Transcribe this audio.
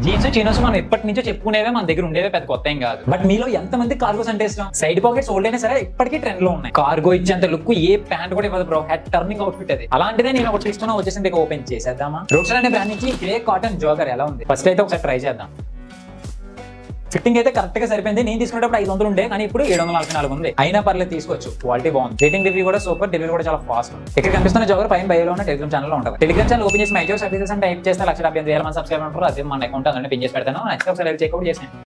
jeans chinos మనం ఎప్పటి నుంచో చెప్పుకునేవే మన దగ్గర ఉండేవే పెద్ద కొత్త ఏం కాదు బట్ మీలో ఎంత మంది కార్గోస్ అంటే ఇష్టం సైడ్ పాకెట్స్ ఓల్డ్ అయినా సరే ఇప్పటికీ ట్రెండ్ లో ఉన్నాయి కార్గో ఇచ్చేంత లుక్ ఏ ప్యాంట్ కూడా ఇవ్వదు బ్రో హెడ్ టర్నింగ్ అవుట్ఫిట్ అది అలాంటిదే నేను ఒకటి తీసుకున్నా వచ్చేసింది ఓపెన్ చేసేద్దామా రోడ్స్ అనే బ్రాండ్ నుంచి గ్రే కాటన్ జోగర్ ఎలా ఉంది ఫస్ట్ అయితే ఒకసారి ట్రై చేద్దాం ఫిట్టింగ్ అయితే కరెక్ట్ గా సరిపోయింది నేను తీసుకునేటప్పుడు ఐదు వందలు ఉండే కానీ ఇప్పుడు ఏడు వందల నలభై నాలుగు ఉంది అయినా పర్లేదు తీసుకోవచ్చు క్వాలిటీ బాగుంది రేటింగ్ రివ్యూ కూడా సూపర్ డెలివరీ కూడా చాలా ఫాస్ట్ ఇక్కడ కనిపిస్తున్న జోగర్ పైన బయోలో ఉన్న టెలిగ్రామ్ ఛానల్ ఉంటుంది టెలిగ్రామ్ ఛానల్ ఓపెన్ చేసి మైజో సర్వీసెస్ అంటే టైప్ చేస్తే లక్ష డెబ్బై ఎనిమిది వేల మంది సబ్స్క్రైబర్ ఉంటారు అదే మన అకౌంట్ అందులో పిన్ చేసి పెడతాను నచ్చితే ఒకసారి చెక్అౌట్ చేసాను